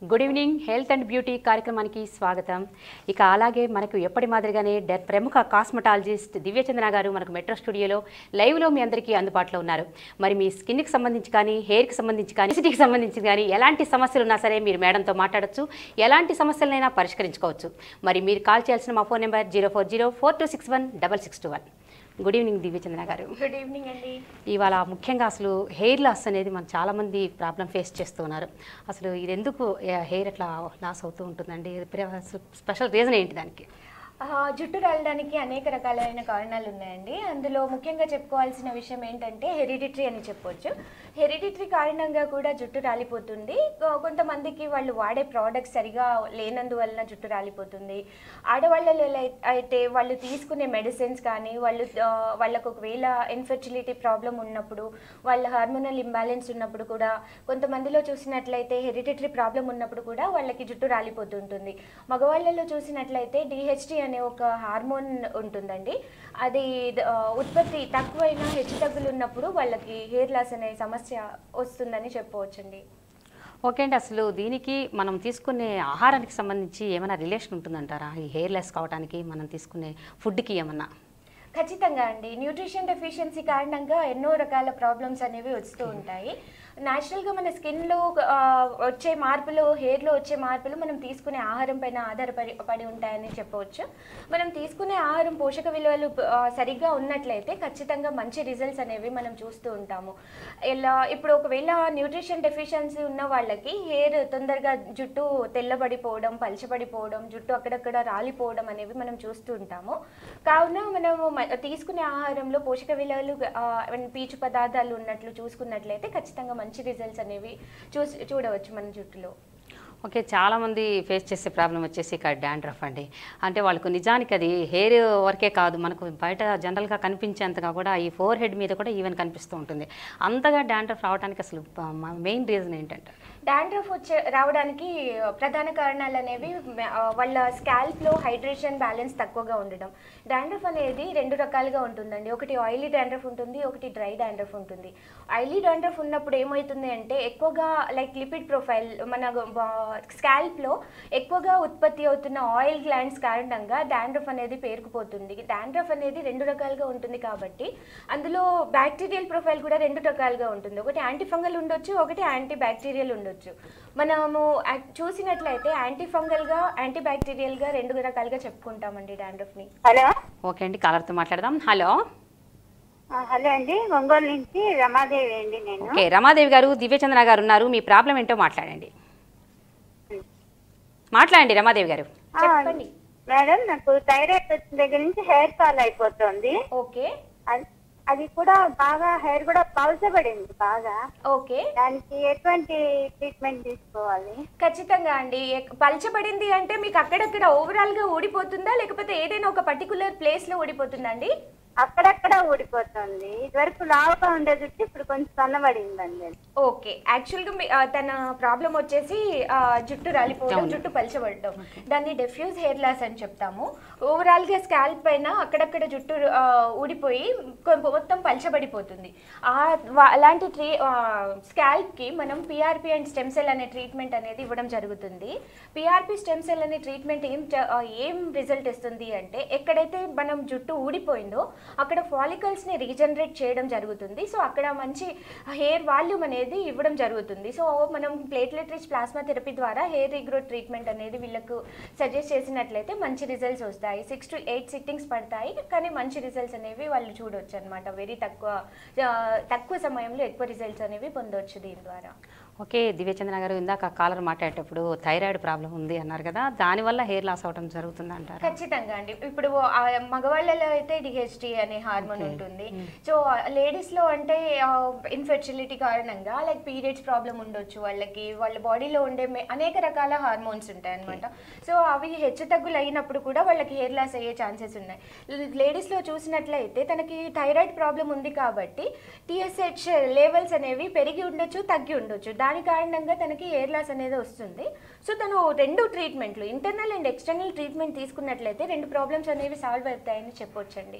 Good evening health and beauty కార్యక్రమానికి స్వాగతం ఇక అలాగే మనకు ఎప్పటి మాదిరిగానే డె- ప్రముఖ కాస్మెటాలజిస్ట్ దివ్యచంద్ర గారు మనకు మెట్రో స్టూడియోలో లైవ్లో మీ అందరికీ అందుబాటులో ఉన్నారు మరి మీ స్కిన్కి సంబంధించి కానీ హెయిర్కి సంబంధించి కానీ సిటీకి సంబంధించి కానీ ఎలాంటి సమస్యలు ఉన్నా సరే మీరు మేడంతో మాట్లాడొచ్చు ఎలాంటి సమస్యలైనా పరిష్కరించుకోవచ్చు మరి మీరు కాల్ చేయాల్సిన మా phone number zero four zero four two six one double six two one good evening Divyachandra garu good evening అండి ఇవాళ ముఖ్యంగా అసలు హెయిర్ లాస్ అనేది మనం చాలామంది ప్రాబ్లం ఫేస్ చేస్తున్నారు అసలు ఇది ఎందుకు హెయిర్ అట్లా లాస్ అవుతూ ఉంటుందండి స్పెషల్ రీజన్ ఏంటి దానికి ఆ, జుట్టు రాలడానికి అనేక రకాలైన కారణాలు ఉన్నాయండి అందులో ముఖ్యంగా చెప్పుకోవాల్సిన విషయం ఏంటంటే హెరిడిటరీ అని చెప్పొచ్చు హెరిడిటరీ కారణంగా కూడా జుట్టు రాలిపోతుంది కొ- కొంతమందికి వాళ్ళు వాడే ప్రోడక్ట్స్ సరిగా లేనందువలన జుట్టు రాలిపోతుంది ఆడవాళ్ళలో లై- అయితే వాళ్ళు తీసుకునే మెడిసిన్స్ కానీ వాళ్ళు ఆ, వాళ్ళకు ఒకవేళ ఇన్ఫెర్టిలిటీ ప్రాబ్లం ఉన్నప్పుడు వాళ్ళ హార్మోనల్ ఇంబ్యాలెన్స్ ఉన్నప్పుడు కూడా కొంతమందిలో చూసినట్లయితే హెరిడిటరీ ప్రాబ్లం ఉన్నప్పుడు కూడా వాళ్ళకి జుట్టు రాలిపోతుంటుంది మగవాళ్ళలో చూసినట్లయితే డిహెచ్డి అనే ఒక హార్మోన్ ఉంటుందండి అది ఆ, ఉత్పత్తి తక్కువైన హెచ్చు తగ్గులు ఉన్నప్పుడు వాళ్ళకి హెయిర్ లాస్ అనే సమస్య వస్తుందని చెప్పవచ్చండి ఓకే అండి అసలు దీనికి మనం తీసుకునే ఆహారానికి సంబంధించి ఏమైనా రిలేషన్ ఉంటుందంటారా ఈ హెయిర్ లెస్ కావడానికి మనం తీసుకునే ఫుడ్కి ఏమన్నా ఖచ్చితంగా అండి న్యూట్రిషన్ డెఫిషియన్సీ కారణంగా ఎన్నో రకాల ప్రాబ్లమ్స్ అనేవి వస్తూ ఉంటాయి న్యాచురల్గా మన స్కిన్లో వచ్చే మార్పులు హెయిర్లో వచ్చే మార్పులు మనం తీసుకునే ఆహారం పైన ఆధారపడి పడి ఉంటాయని చెప్పవచ్చు మనం తీసుకునే ఆహారం పోషక విలువలు ఆ, సరిగ్గా ఉన్నట్లయితే ఖచ్చితంగా మంచి రిజల్ట్స్ అనేవి మనం చూస్తూ ఉంటాము ఇలా ఇప్పుడు ఒకవేళ న్యూట్రిషన్ డెఫిషియన్సీ ఉన్న వాళ్ళకి హెయిర్ తొందరగా జుట్టు తెల్లబడిపోవడం పలచబడిపోవడం జుట్టు అక్కడక్కడ రాలిపోవడం అనేవి మనం చూస్తూ ఉంటాము కావున మనము మ- తీసుకునే ఆహారంలో పోషక విలువలు ఆ, పీచు పదార్థాలు ఉన్నట్లు చూసుకున్నట్లయితే ఖచ్చితంగా మంచి రిజల్ట్స్ అనేవి చూసి చూడవచ్చు మన జుట్టులో ఓకే చాలామంది ఫేస్ చేసే ప్రాబ్లం వచ్చేసి ఇక్కడ డాండ్రఫ్ అండి అంటే వాళ్ళకు నిజానికి అది హెయిర్ వరకే కాదు మనకు బయట జనరల్గా కనిపించేంతగా కూడా ఈ ఫోర్ హెడ్ మీద కూడా ఈవెన్ కనిపిస్తూ ఉంటుంది అంతగా డాండ్రఫ్ రావడానికి అసలు మెయిన్ రీజన్ ఏంటంటే డాండ్రఫ్ వచ్చే రావడానికి ప్రధాన కారణాలు అనేవి మ- ఆ, వాళ్ళ స్కాల్ప్లో హైడ్రేషన్ బ్యాలెన్స్ తక్కువగా ఉండడం డాండ్రఫ్ అనేది రెండు రకాలుగా ఉంటుందండి ఒకటి ఆయిలీ డాండ్రఫ్ ఉంటుంది ఒకటి డ్రై డాండ్రఫ్ ఉంటుంది ఆయిలీ డాండ్రఫ్ ఉన్నప్పుడు ఏమవుతుంది అంటే ఎక్కువగా లైక్ లిపిడ్ ప్రొఫైల్ మన స్కాల్ప్లో ఎక్కువగా ఉత్పత్తి అవుతున్న ఆయిల్ గ్లాండ్స్ కారణంగా డాండ్రఫ్ అనేది పేరుకుపోతుంది డాండ్రఫ్ అనేది రెండు రకాలుగా ఉంటుంది కాబట్టి అందులో బ్యాక్టీరియల్ ప్రొఫైల్ కూడా రెండు రకాలుగా ఉంటుంది ఒకటి యాంటీ ఫంగల్ ఉండొచ్చు ఒకటి యాంటీ బ్యాక్టీరియల్ ఉండొచ్చు మనము యాక్- చూసినట్లయితే యాంటీ ఫంగల్గా యాంటీ బ్యాక్టీరియల్గా రెండు రకాలుగా చెప్పుకుంటామండి డాండ్రఫ్ని హలో ఓకే అండి కాలర్తో మాట్లాడదాం హలో ఆ, హలో అండి ఒంగోలు నుంచి రమాదేవి అండి నేను ఓకే రమాదేవి గారు దివ్యచంద్ర గారు ఉన్నారు మీ ప్రాబ్లం ఏంటో మాట్లాడండి మాట్లాడండి రమాదేవి గారు ఆ, చెప్పండి మేడం నాకు థైరాయిడ్ వచ్చిన దగ్గర నుంచి హెయిర్ ఫాల్ అయిపోతుంది ఓకే అది- అది కూడా బాగా హెయిర్ కూడా పలచబడింది బాగా ఓకే దానికి ఎటువంటి ట్రీట్మెంట్ తీసుకోవాలి ఖచ్చితంగా అండి ఎక్- పలచబడింది అంటే మీకు అక్కడక్కడ ఓవరాల్ గా ఊడిపోతుందా లేకపోతే ఏదైనా ఒక పర్టికులర్ ప్లేస్ లో ఊడిపోతుందా అండి అక్కడక్కడ ఊడిపోతుంది ఇదివరకు లావుగా ఉండే జుట్టు ఇప్పుడు కొంచెం సన్నబడిందండి ఓకే యాక్చువల్గా మీ- ఆ, తన ప్రాబ్లం వచ్చేసి ఆ, జుట్టు రాలిపోవడం అవును. జుట్టు పలచబడటం దాన్ని డెఫ్యూజ్ హెయిర్ లాస్ అని చెప్తాము ఓవరాల్ గా స్కాల్ప్ పైన అక్కడక్కడ జుట్టు ఆ, ఊడిపోయి కొ- మొత్తం పలచబడిపోతుంది ఆ వా- అలాంటి ట్రీ స్కాల్ప్ కి మనం పిఆర్పి అండ్ స్టెమ్ సెల్ అనే ట్రీట్మెంట్ అనేది ఇవ్వడం జరుగుతుంది పిఆర్పి స్టెమ్ సెల్ అనే ట్రీట్మెంట్ ఏం చ- ఆ, ఏం రిజల్ట్ ఇస్తుంది అంటే ఎక్కడైతే మనం జుట్టు ఊడిపోయిందో అక్కడ ఫాలికల్స్ ని రీజనరేట్ చేయడం జరుగుతుంది సో అక్కడ మంచి హెయిర్ వాల్యూమ్ అనేది ఇవ్వడం జరుగుతుంది సో మనం ప్లేట్లెట్ రిచ్ ప్లాస్మా థెరపీ ద్వారా హెయిర్ రీగ్రోత్ ట్రీట్మెంట్ అనేది వీళ్ళకు సజెస్ట్ చేసినట్లయితే మంచి రిజల్ట్స్ వస్తాయి సిక్స్ టు ఎయిట్ సిట్టింగ్స్ పడతాయి కానీ మంచి రిజల్ట్స్ అనేవి వాళ్ళు చూడొచ్చు అనమాట వెరీ తక్కువ ఆ, తక్కువ సమయంలో ఎక్కువ రిజల్ట్స్ అనేవి పొందొచ్చు దీని ద్వారా ఓకే దివ్యచంద్ర గారు ఇందాక కాలర్ మాట్లాడేటప్పుడు థైరాయిడ్ ప్రాబ్లం ఉంది అన్నారు కదా దానివల్ల హెయిర్ లాస్ అవడం జరుగుతుంది అంటారా ఖచ్చితంగా అండి ఇప్పుడు ఆ మగవాళ్ళలో అయితే డిహెచ్డి అనే హార్మోన్ Okay. ఉంటుంది సో లేడీస్ లో అంటే ఇన్ఫెర్టిలిటీ కారణంగా లైక్ పీరియడ్స్ ప్రాబ్లం ఉండొచ్చు వాళ్ళకి వాళ్ళ బాడీలో ఉండే మే- అనేక రకాల హార్మోన్స్ ఉంటాయి అనమాట సో అవి హెచ్చు తగ్గులు అయినప్పుడు కూడా వాళ్ళకి హెయిర్ లాస్ అయ్యే ఛాన్సెస్ ఉన్నాయి లేడీస్ లో చూసినట్లయితే తనకి థైరాయిడ్ ప్రాబ్లం ఉంది కాబట్టి టీఎస్హెచ్ లెవెల్స్ అనేవి పెరిగి ఉండొచ్చు తగ్గి ఉండొచ్చు దాని కారణంగా తనకి హెయిర్ లాస్ అనేది వస్తుంది సో తను రెండు ట్రీట్మెంట్లు ఇంటర్నల్ అండ్ ఎక్స్టర్నల్ ట్రీట్మెంట్ తీసుకున్నట్లయితే రెండు ప్రాబ్లమ్స్ అనేవి సాల్వ్ అవుతాయని చెప్పొచ్చండి ఓకే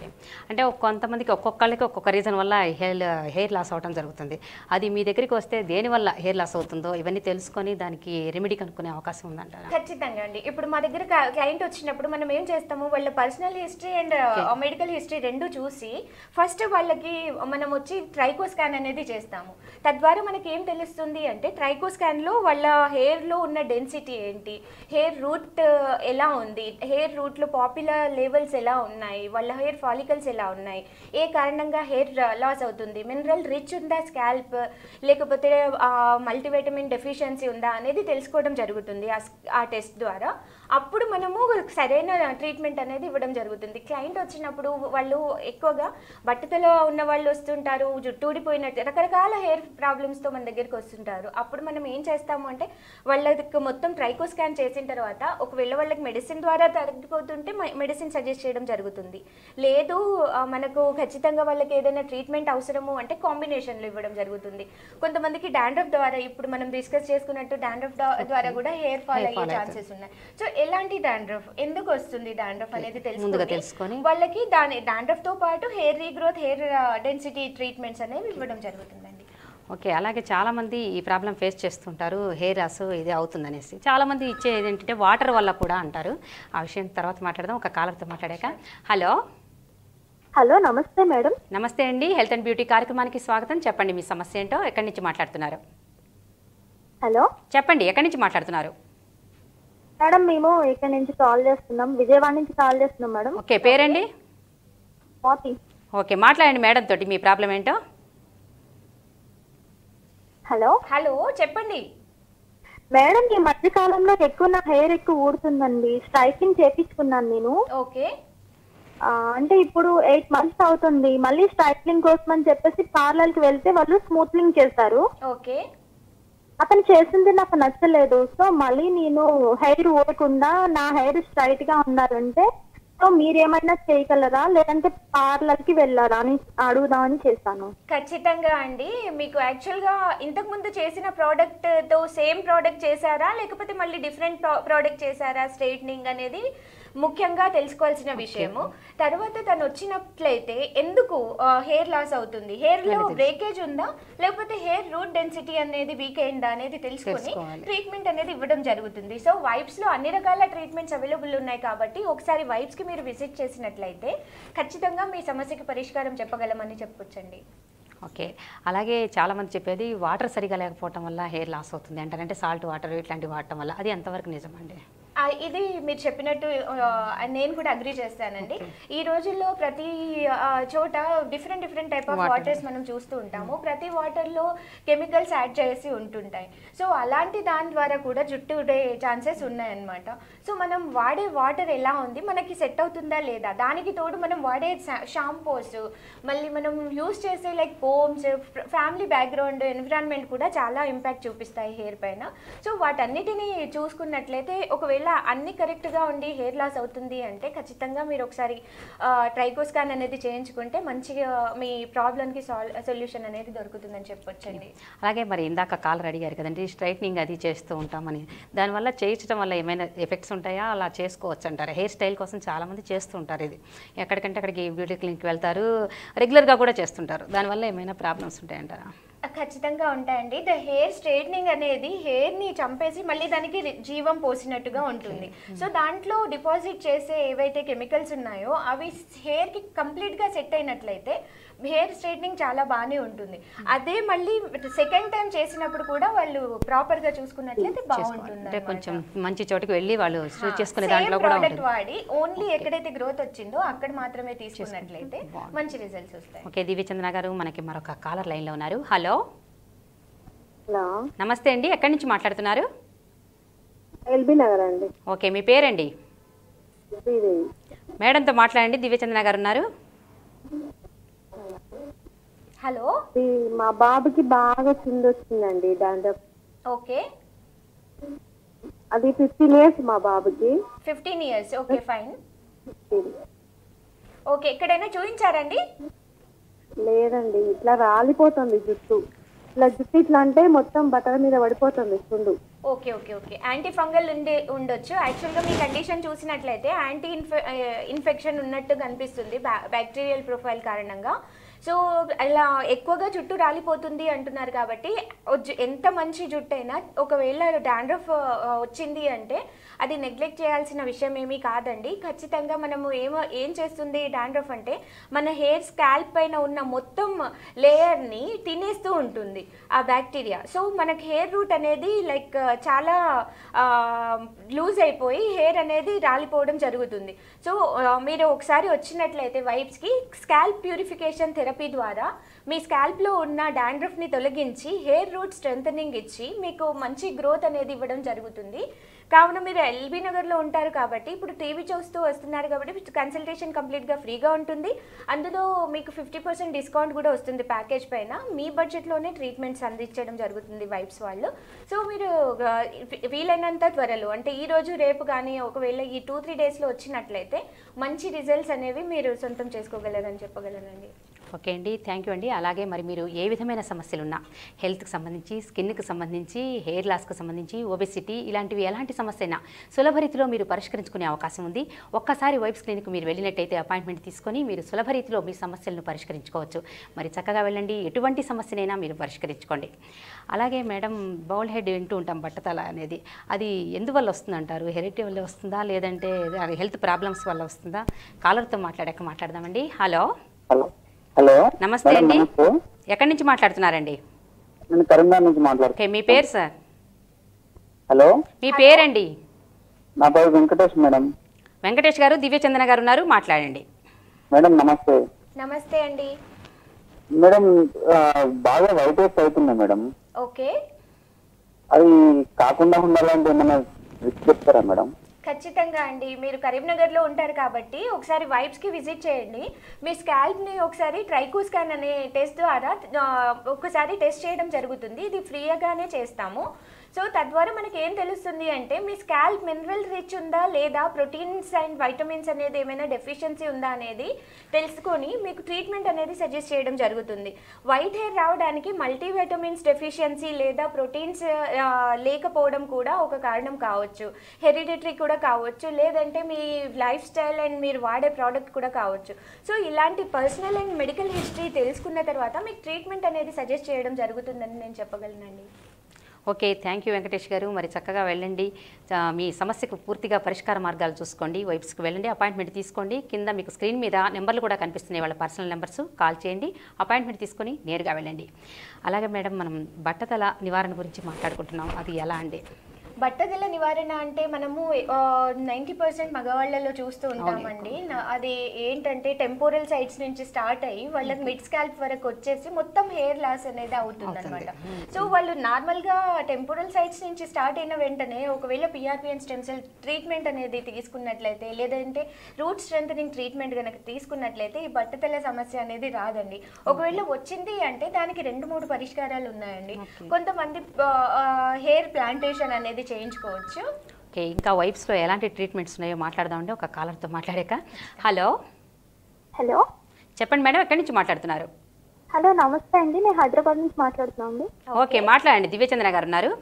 ఓకే అంటే ఒక- కొంతమందికి ఒక్కొక్కళ్ళకి ఒక్కొక్క రీజన్ వల్ల హెయిర్ హెయిర్ లాస్ అవడం జరుగుతుంది అది మీ దగ్గరికి వస్తే దేని వల్ల హెయిర్ లాస్ అవుతుందో ఇవన్నీ తెలుసుకొని దానికి రెమెడీ కనుక్కునే అవకాశం ఉందంటారా ఖచ్చితంగా అండి ఇప్పుడు మా దగ్గర క్లయింట్ వచ్చినప్పుడు మనం ఏం చేస్తాము వాళ్ళ personal history and medical history రెండు చూసి ఫస్ట్ వాళ్ళకి మనం వచ్చి ట్రైకో స్కాన్ అనేది చేస్తాము తద్వారా మనకి ఏం తెలుస్తుంది అంటే ట్రైకో స్కాన్లో వాళ్ళ హెయిర్లో ఉన్న డెన్సిటీ ఏంటి హెయిర్ రూట్ ఎలా ఉంది హెయిర్ రూట్లో పాపులర్ లెవెల్స్ ఎలా ఉన్నాయి వాళ్ళ హెయిర్ ఫాలికల్స్ ఎలా ఉన్నాయి ఏ కారణంగా హెయిర్ లాస్ అవుతుంది మినరల్ రిచ్ ఉందా స్కాల్ప్ లేకపోతే మల్టీవిటమిన్ డెఫిషియన్సీ ఉందా అనేది తెలుసుకోవడం జరుగుతుంది ఆ స్- ఆ టెస్ట్ ద్వారా అప్పుడు మనము సరైన ట్రీట్మెంట్ అనేది ఇవ్వడం జరుగుతుంది క్లయింట్ వచ్చినప్పుడు వాళ్ళు ఎక్కువగా బట్టతలో ఉన్న వాళ్ళు వస్తుంటారు జుట్టు ఊడిపోయినట్టు రకరకాల హెయిర్ ప్రాబ్లమ్స్తో మన దగ్గరికి వస్తుంటారు అప్పుడు మనం ఏం చేస్తాము అంటే వాళ్ళకి మొత్తం ట్రైకో స్కాన్ చేసిన తర్వాత ఒకవేళ వాళ్ళకి మెడిసిన్ ద్వారా తగ్గిపోతుంటే మెడిసిన్ సజెస్ట్ చేయడం జరుగుతుంది లేదు ఆ, మనకు ఖచ్చితంగా వాళ్ళకి ఏదైనా ట్రీట్మెంట్ అవసరము అంటే కాంబినేషన్లో ఇవ్వడం జరుగుతుంది కొంతమందికి డాండ్రఫ్ ద్వారా ఇప్పుడు మనం డిస్కస్ చేసుకున్నట్టు డాండ్రఫ్ ద్వారా కూడా హెయిర్ ఫాల్ Hair అయ్యే fall ఛాన్సెస్ ఉన్నాయి సో ఎలాంటి డాండ్రఫ్ ఎందుకు వస్తుంది డాండ్రఫ్ అనేది ముందుగా తెలుసుకొని తెలుసుకొని వాళ్ళకి దాని డాండ్రఫ్ తో పాటు hair regrowth hair density treatments అనేవి ఇవ్వడం జరుగుతుందండి ఓకే అలాగే చాలామంది ఈ ప్రాబ్లం ఫేస్ చేస్తుంటారు హెయిర్ లాస్ ఇది అవుతుందనేసి చాలామంది ఇచ్చేది ఏంటంటే వాటర్ వల్ల కూడా అంటారు ఆ విషయం తర్వాత మాట్లాడదాం ఒక కాలర్తో మాట్లాడాక హలో హలో నమస్తే మేడం నమస్తే అండి హెల్త్ అండ్ బ్యూటీ కార్యక్రమానికి స్వాగతం చెప్పండి మీ సమస్య ఏంటో ఎక్కడి నుంచి మాట్లాడుతున్నారు హలో చెప్పండి ఎక్కడి నుంచి మాట్లాడుతున్నారు మేడం మేము ఇక్కడ నుంచి కాల్ చేస్తున్నాం విజయవాడ నుంచి కాల్ చేస్తున్నాం మేడం ఓకే పేరండి స్వాతి ఓకే మాట్లాడండి మేడం తోటి మీ ప్రాబ్లం ఏంటో హలో హలో చెప్పండి మేడం ఈ మధ్య కాలంలో ఎక్కువ నా హెయిర్ ఎక్కువ ఊడుతుందండి స్ట్రైకింగ్ చేపించుకున్నాను నేను ఓకే ఆ, అంటే ఇప్పుడు ఎయిట్ మంత్స్ అవుతుంది మళ్ళీ స్ట్రైట్లింగ్ కోసం అని చెప్పేసి పార్లర్ కి వెళ్తే వాళ్ళు స్మూత్లింగ్ చేస్తారు ఓకే అతను చేసింది నాకు నచ్చలేదు సో మళ్ళీ నేను హెయిర్ ఊడకుండా నా హెయిర్ స్ట్రైట్ గా ఉండాలంటే సో మీరేమైనా చేయగలరా లేదంటే పార్లర్ కి వెళ్ళారా అని అడుగుదామని చేశాను ఖచ్చితంగా అండి మీకు యాక్చువల్గా ఇంతకుముందు చేసిన ప్రోడక్ట్ తో సేమ్ ప్రోడక్ట్ చేశారా లేకపోతే మళ్ళీ డిఫరెంట్ ప్రోడక్ట్ చేశారా స్ట్రైట్నింగ్ అనేది ముఖ్యంగా తెలుసుకోవాల్సిన విషయము తర్వాత తను వచ్చినట్లయితే ఎందుకు హెయిర్ లాస్ అవుతుంది హెయిర్ లో బ్రేకేజ్ ఉందా లేకపోతే హెయిర్ రూట్ డెన్సిటీ అనేది వీక్ అయిందా అనేది తెలుసుకొని తెలుసుకోవాలి. ట్రీట్మెంట్ అనేది ఇవ్వడం జరుగుతుంది సో వైబ్స్ లో అన్ని రకాల ట్రీట్మెంట్స్ అవైలబుల్ ఉన్నాయి కాబట్టి ఒకసారి వైబ్స్ కి మీరు విజిట్ చేసినట్లయితే ఖచ్చితంగా మీ సమస్యకి పరిష్కారం చెప్పగలమని చెప్పొచ్చండి ఓకే అలాగే చాలామంది చెప్పేది వాటర్ సరిగా లేకపోవటం వల్ల హెయిర్ లాస్ అవుతుంది అంటారంటే సాల్ట్ వాటర్ ఇట్లాంటివి వాడటం వల్ల అది ఎంతవరకు నిజమండి ఆ, ఇది మీరు చెప్పినట్టు ఆ, నేను కూడా అగ్రి చేస్తానండి ఈ రోజుల్లో ప్రతి ఆ, చోట different different type of Water. Waters మనం చూస్తూ ఉంటాము ప్రతి వాటర్లో కెమికల్స్ యాడ్ చేసి ఉంటుంటాయి సో అలాంటి దాని ద్వారా కూడా జుట్టు ఉడే ఛాన్సెస్ ఉన్నాయన్నమాట సో మనం వాడే వాటర్ ఎలా ఉంది మనకి సెట్ అవుతుందా లేదా దానికి తోడు మనం వాడే షాంపూస్ మళ్ళీ మనం యూస్ చేసే like combs family background environment కూడా చాలా ఇంపాక్ట్ చూపిస్తాయి హెయిర్ పైన సో వాటన్నిటిని చూసుకున్నట్లయితే ఒకవేళ అన్ని కరెక్ట్గా ఉండి హెయిర్ లాస్ అవుతుంది అంటే ఖచ్చితంగా మీరు ఒకసారి ట్రైకోస్కాన్ అనేది చేయించుకుంటే మంచిగా మీ ప్రాబ్లంకి సాల్వ్ సొల్యూషన్ అనేది దొరుకుతుందని చెప్పొచ్చండి అలాగే మరి ఇందాక కాలర్ అడిగారు కదండి స్ట్రైట్నింగ్ అది చేస్తూ ఉంటామని దానివల్ల చేయించడం వల్ల ఏమైనా ఎఫెక్ట్స్ ఉంటాయా అలా చేసుకోవచ్చు అంటారు హెయిర్ స్టైల్ కోసం చాలామంది చేస్తూ ఉంటారు ఇది ఎక్కడికంటే అక్కడికి బ్యూటీ క్లినిక్కి వెళ్తారు రెగ్యులర్గా కూడా చేస్తుంటారు దానివల్ల ఏమైనా ప్రాబ్లమ్స్ ఉంటాయంటారా ఖచ్చితంగా ఉంటాయండి ద హెయిర్ స్ట్రైట్నింగ్ అనేది హెయిర్ ని చంపేసి మళ్ళీ దానికి రి- జీవం పోసినట్టుగా ఉంటుంది సో దాంట్లో డిపాజిట్ చేసే ఏవైతే కెమికల్స్ ఉన్నాయో అవి హెయిర్ కి కంప్లీట్ గా సెట్ అయినట్లయితే హెయిర్ స్ట్రైట్నింగ్ చాలా బాగానే ఉంటుంది అదే మళ్ళీ సెకండ్ టైం చేసినప్పుడు కూడా వాళ్ళు ప్రాపర్ గా చూసుకున్నట్లయితే చేసుకోవాలి బాగుంటుంది అంటే కొంచెం మంచి చోటికి వెళ్ళి వాళ్ళు షూట్ చేసుకునే సేమ్ దాంట్లో కూడా ప్రోడక్ట్ ఉంటుంది వాడి ఓన్లీ ఎక్కడైతే గ్రోత్ వచ్చిందో అక్కడ మాత్రమే తీసుకున్నట్లయితే బాగుంది. మంచి రిజల్ట్స్ వస్తాయి ఓకే దివ్యచంద్ర గారు మనకి మరొక కాలర్ లైన్లో ఉన్నారు హలో హలో నమస్తే అండి ఎక్కడి నుంచి మాట్లాడుతున్నారు ఎల్బీ నగర్ అండి ఓకే మీ పేరండి శ్రీదేవి మేడంతో మాట్లాడండి దివ్యచంద్ర గారు ఉన్నారు హలో ఇది మా బాబుకి బాగా కింద వచ్చిందండి దాంట్లో ఓకే అది ఫిఫ్టీన్ ఇయర్స్ మా బాబుకి fifteen years okay fine 15. Okay ఎక్కడైనా చూపించారండి లేదండి ఇట్లా రాలిపోతుంది జుట్టు ఇట్లా జుట్టు ఇట్లా అంటే మొత్తం బట్టల మీద పడిపోతుంది చుండు okay okay okay anti fungal ఉండే ఉండొచ్చు యాక్చువల్గా మీ కండిషన్ చూసినట్లయితే యాంటీ ఇన్ఫె ఇన్ఫెక్షన్ ఉన్నట్టు కనిపిస్తుంది బ్యాక్టీరియల్ ప్రొఫైల్ కారణంగా సో అలా ఎక్కువగా జుట్టు రాలిపోతుంది అంటున్నారు కాబట్టి ఓ జు- ఎంత మంచి జుట్టు అయినా ఒకవేళ డాండ్రఫ్ వచ్చింది అంటే అది నెగ్లెక్ట్ చేయాల్సిన విషయం ఏమీ కాదండి ఖచ్చితంగా మనము ఏమో ఏం చేస్తుంది డాండ్రఫ్ అంటే మన హెయిర్ స్కాల్ప్ పైన ఉన్న మొత్తం లేయర్ని తినేస్తూ ఉంటుంది ఆ బ్యాక్టీరియా సో మనకి హెయిర్ రూట్ అనేది లైక్ చాలా లూజ్ అయిపోయి హెయిర్ అనేది రాలిపోవడం జరుగుతుంది సో ఆ, మీరు ఒకసారి వచ్చినట్లయితే వైబ్స్కి స్కాల్ప్ ప్యూరిఫికేషన్ థెరపీ ద్వారా మీ స్కాల్ప్లో ఉన్న డాండ్రఫ్ని తొలగించి హెయిర్ రూట్ స్ట్రెంథనింగ్ ఇచ్చి మీకు మంచి గ్రోత్ అనేది ఇవ్వడం జరుగుతుంది కావున మీరు ఎల్బీ నగర్లో ఉంటారు కాబట్టి ఇప్పుడు టీవీ చూస్తూ వస్తున్నారు కాబట్టి కన్సల్టేషన్ కంప్లీట్గా ఫ్రీగా ఉంటుంది అందులో మీకు ఫిఫ్టీ పర్సెంట్ డిస్కౌంట్ కూడా వస్తుంది ప్యాకేజ్ పైన మీ బడ్జెట్లోనే ట్రీట్మెంట్స్ అందించడం జరుగుతుంది వైబ్స్ వాళ్ళు సో మీరు ఆ, వీలైనంత త్వరలో అంటే ఈ రోజు రేపు కానీ ఒకవేళ ఈ టూ త్రీ డేస్లో వచ్చినట్లయితే మంచి రిజల్ట్స్ అనేవి మీరు సొంతం చేసుకోగలరని చెప్పగలనండి ఓకే అండి థ్యాంక్ యూ అండి అలాగే మరి మీరు ఏ విధమైన సమస్యలు ఉన్నా హెల్త్కి సంబంధించి స్కిన్కి సంబంధించి హెయిర్ లాస్కి సంబంధించి ఒబెసిటీ ఇలాంటివి ఎలాంటి సమస్య అయినా సులభ రీతిలో మీరు పరిష్కరించుకునే అవకాశం ఉంది ఒక్కసారి వైబ్స్ క్లినిక్ మీరు వెళ్ళినట్టయితే అపాయింట్మెంట్ తీసుకొని మీరు సులభ రీతిలో మీ సమస్యలను పరిష్కరించుకోవచ్చు మరి చక్కగా వెళ్ళండి ఎటువంటి సమస్యనైనా మీరు పరిష్కరించుకోండి అలాగే మేడం బౌల్ హెడ్ వింటూ ఉంటాం బట్టతల అనేది అది ఎందువల్ల వస్తుందంటారు హెరిటీ వల్ల వస్తుందా లేదంటే హెల్త్ ప్రాబ్లమ్స్ వల్ల వస్తుందా కాలర్తో మాట్లాడాక మాట్లాడదామండి హలో హలో హలో నమస్తే మేడం, అండి నమస్తే ఎక్కడి నుంచి మాట్లాడుతున్నారండి నేను కరీంనగర్ నుంచి మాట్లాడుతున్నాను ఓకే మీ పేరు సార్ హలో మీ పేరండి నా పేరు వెంకటేష్ మేడం వెంకటేష్ గారు దివ్యచందన గారు ఉన్నారు మాట్లాడండి మేడం నమస్తే నమస్తే అండి మేడం ఆ, బాగా వైట్ హెయిర్స్ అవుతున్నాయి మేడం ఓకే అది కాకుండా ఉండాలంటే ఏమైనా రిస్క్ చెప్తారా మేడం ఖచ్చితంగా అండి మీరు కరీంనగర్లో ఉంటారు కాబట్టి ఒకసారి వైబ్స్కి విజిట్ చేయండి మీ స్కాల్ప్ని ఒకసారి ట్రైకో స్కాన్ అనే టెస్ట్ ద్వారా ఆ, ఒకసారి టెస్ట్ చేయడం జరుగుతుంది ఇది ఫ్రీగానే చేస్తాము సో తద్వారా మనకి ఏం తెలుస్తుంది అంటే మీ స్కాల్ప్ మినరల్ రిచ్ ఉందా లేదా ప్రోటీన్స్ అండ్ వైటమిన్స్ అనేది ఏమైనా డెఫిషియన్సీ ఉందా అనేది తెలుసుకొని మీకు ట్రీట్మెంట్ అనేది సజెస్ట్ చేయడం జరుగుతుంది వైట్ హెయిర్ రావడానికి మల్టీవిటమిన్స్ డెఫిషియన్సీ లేదా ప్రోటీన్స్ లేకపోవడం కూడా ఒక కారణం కావచ్చు హెరిడిటరీ కూడా కావచ్చు లేదంటే మీ లైఫ్ స్టైల్ అండ్ మీరు వాడే ప్రోడక్ట్ కూడా కావచ్చు సో ఇలాంటి పర్సనల్ అండ్ మెడికల్ హిస్టరీ తెలుసుకున్న తర్వాత మీకు ట్రీట్మెంట్ అనేది సజెస్ట్ చేయడం జరుగుతుందని నేను చెప్పగలనండి okay thank you Venkatesh garu మరి చక్కగా వెళ్ళండి ఆ, మీ సమస్యకు పూర్తిగా పరిష్కార మార్గాలు చూసుకోండి వైబ్స్కి వెళ్ళండి అపాయింట్మెంట్ తీసుకోండి కింద మీకు స్క్రీన్ మీద నెంబర్లు కూడా కనిపిస్తున్నాయి వాళ్ళ పర్సనల్ నెంబర్స్ కాల్ చేయండి అపాయింట్మెంట్ తీసుకొని నేరుగా వెళ్ళండి అలాగే మేడం మనం బట్టతల నివారణ గురించి మాట్లాడుకుంటున్నాం అది ఎలా అండి బట్టదల నివారణ అంటే మనము నైంటీ పర్సెంట్ మగవాళ్ళలో చూస్తూ ఉంటామండి నా- అది ఏంటంటే టెంపోరల్ సైడ్స్ నుంచి స్టార్ట్ అయ్యి వాళ్ళకి మిడ్ స్కాల్ప్ వరకు వచ్చేసి మొత్తం హెయిర్ లాస్ అనేది అవుతుంది అనమాట సో వాళ్ళు నార్మల్గా టెంపోరల్ సైడ్స్ నుంచి స్టార్ట్ అయిన వెంటనే ఒకవేళ పిఆర్పిఎన్ స్టెమ్ సెల్ ట్రీట్మెంట్ అనేది తీసుకున్నట్లయితే లేదంటే రూట్ స్ట్రెంథనింగ్ ట్రీట్మెంట్ కనుక తీసుకున్నట్లయితే ఈ బట్టతల సమస్య అనేది రాదండి ఒకవేళ వచ్చింది అంటే దానికి రెండు మూడు పరిష్కారాలు ఉన్నాయండి కొంతమంది హెయిర్ ప్లాంటేషన్ అనేది చేయించుకోవచ్చు ఓకే ఇంకా వైబ్స్లో ఎలాంటి ట్రీట్మెంట్స్ ఉన్నాయో మాట్లాడదామండి ఒక కాలర్తో మాట్లాడాక హలో హలో చెప్పండి మేడం ఎక్కడి నుంచి మాట్లాడుతున్నారు హలో నమస్తే అండి నేను హైదరాబాద్ నుంచి మాట్లాడుతున్నాను అండి ఓకే మాట్లాడండి దివ్యచంద్ర గారు ఉన్నారు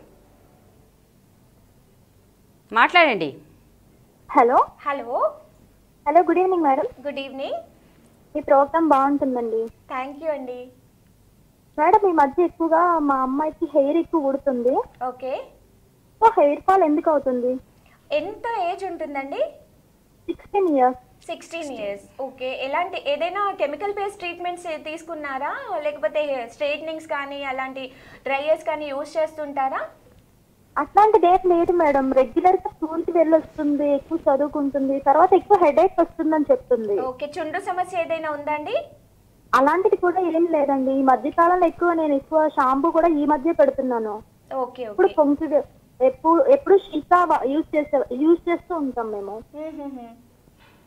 మాట్లాడండి hello hello hello good evening madam good evening మీ ప్రోగ్రామ్ బాగుంటుందండి థ్యాంక్ యూ అండి మేడం ఈ మధ్య ఎక్కువగా మా అమ్మాయికి హెయిర్ ఎక్కువ ఉడుతుంది ఓకే సో హెయిర్ ఫాల్ ఎందుకు అవుతుంది ఎంత ఏజ్ ఉంటుందండి sixteen years sixteen years okay ఎలాంటి ఏదైనా కెమికల్ బేస్డ్ ట్రీట్మెంట్స్ తీసుకున్నారా లేకపోతే స్ట్రైట్నింగ్స్ కానీ అలాంటి డ్రైయర్స్ కానీ యూజ్ చేస్తుంటారా అట్లాంటిది ఏం లేదు మేడం రెగ్యులర్ గా స్కూల్ కి వెళ్ళొస్తుంది ఎక్కువ చదువుకుంటుంది తర్వాత ఎక్కువ హెడేక్ వస్తుందని చెప్తుంది ఓకే చుండ్రు సమస్య ఏదైనా ఉందండి అలాంటిది కూడా ఏం లేదండి ఈ మధ్య కాలంలో ఎక్కువ నేను ఎక్కువ షాంపూ కూడా ఈ మధ్య పెడుతున్నాను ఓకే ఇప్పుడు ఓకే పొంగి ఎప్పుడు ఎప్పుడు షీకా యూజ్ చేసే యూజ్ చేస్తూ ఉంటాం మేము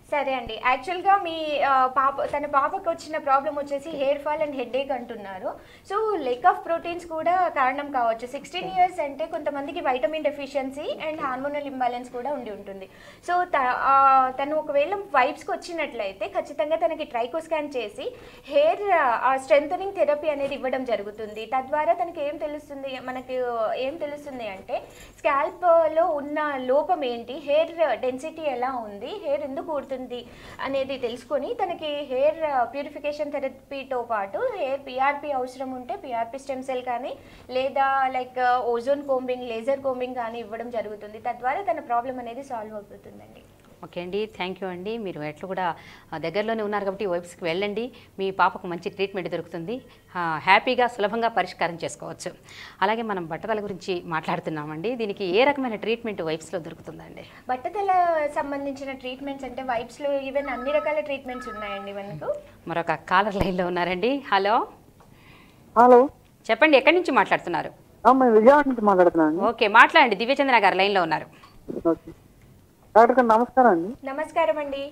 సరే అండి యాక్చువల్గా మీ ఆ, పాప తన పాపకు వచ్చిన ప్రాబ్లం వచ్చేసి hair fall and headache అంటున్నారు సో లెక్ ఆఫ్ ప్రోటీన్స్ కూడా కారణం కావచ్చు సిక్స్టీన్ ఇయర్స్ అంటే కొంతమందికి vitamin deficiency and hormonal imbalance కూడా ఉండి ఉంటుంది సో త- ఆ, తను ఒకవేళ వైబ్స్కి వచ్చినట్లయితే ఖచ్చితంగా తనకి ట్రైకో స్కాన్ చేసి హెయిర్ స్ట్రెంథనింగ్ థెరపీ అనేది ఇవ్వడం జరుగుతుంది తద్వారా తనకి ఏం తెలుస్తుంది మనకి ఏం తెలుస్తుంది అంటే స్కాల్ప్ లో ఉన్న లోపం ఏంటి హెయిర్ డెన్సిటీ ఎలా ఉంది హెయిర్ ఎందుకు ఊడుతుంది అనేది తెలుసుకొని తనకి హెయిర్ ప్యూరిఫికేషన్ థెరపీతో పాటు హెయిర్ పిఆర్పి అవసరం ఉంటే పిఆర్పి స్టెమ్ సెల్ కానీ లేదా like ozone combing laser combing కానీ ఇవ్వడం జరుగుతుంది తద్వారా తన ప్రాబ్లం అనేది సాల్వ్ అవుతుందండి ఓకే అండి థ్యాంక్ యూ అండి మీరు ఎట్లు కూడా ఆ, దగ్గరలోనే ఉన్నారు కాబట్టి వెబ్స్కి వెళ్ళండి మీ పాపకు మంచి ట్రీట్మెంట్ దొరుకుతుంది ఆ, హ్యాపీగా సులభంగా పరిష్కారం చేసుకోవచ్చు అలాగే మనం బట్టతల గురించి మాట్లాడుతున్నామండి దీనికి ఏ రకమైన ట్రీట్మెంట్ వైబ్స్లో దొరుకుతుందండి బట్టతల సంబంధించిన ట్రీట్మెంట్స్ అంటే వైబ్స్ లో ఈవెన్ అన్ని రకాల ట్రీట్మెంట్స్ ఉన్నాయండి మనకు మరొక కాలర్ లైన్లో ఉన్నారండి హలో హలో చెప్పండి ఎక్కడి నుంచి మాట్లాడుతున్నారు మేము విజయవాడ నుంచి మాట్లాడుతున్నాను ఓకే మాట్లాడండి దివ్యచంద్ర గారు లైన్లో ఉన్నారు ఓకే డాక్టర్ గారు నమస్కారం అండి నమస్కారం అండి